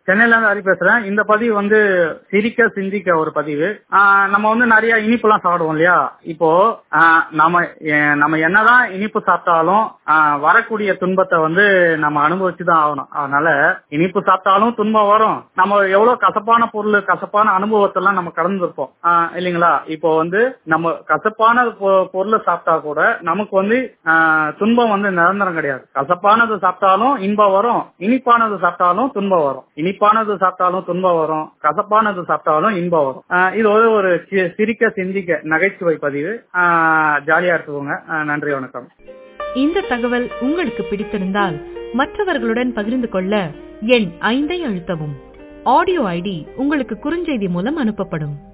சென்னையில இருந்து ஹரி பேசுறேன் இந்த பதிவு வந்து சிரிக்க சிந்திக்க ஒரு பதிவு ஆஹ் நம்ம வந்து நிறைய இனிப்புலாம் சாப்பிடுவோம் இல்லையா இப்போ ஆஹ் நம்ம எ- நம்ம என்னதான் இனிப்பு சாப்பிட்டாலும் ஆஹ் வரக்கூடிய துன்பத்தை வந்து நம்ம அனுபவிச்சுதான் ஆகணும் அதனால இனிப்பு சாப்பிட்டாலும் துன்பம் வரும் நம்ம எவ்வளவு கசப்பான பொருள் கசப்பான அனுபவத்தை எல்லாம் நம்ம கடந்திருப்போம் ஆஹ் இல்லைங்களா இப்போ வந்து நம்ம கசப்பான பொ- பொருளை சாப்பிட்டா கூட நமக்கு வந்து ஆஹ் துன்பம் வந்து நிரந்தரம் கிடையாது கசப்பானது சாப்பிட்டாலும் இன்பம் வரும் இனிப்பானது சாப்பிட்டாலும் துன்பம் வரும் இனிப்பானது சாப்பிட்டாலும் துன்பம் வரும் கசப்பானது சாப்பிட்டாலும் இன்பம் வரும் ஆஹ் இது ஒரு ஒரு சி- சிரிக்க சிந்திக்க நகைச்சுவை பதிவு ஆஹ் ஜாலியா எடுத்துக்கோங்க ஆஹ் நன்றி வணக்கம் இந்த தகவல் உங்களுக்கு பிடித்திருந்தால் மற்றவர்களுடன் பகிர்ந்து கொள்ள எண் ஐந்தை அழுத்தவும் ஆடியோ ஐடி உங்களுக்கு குறுஞ்செய்தி மூலம் அனுப்பப்படும்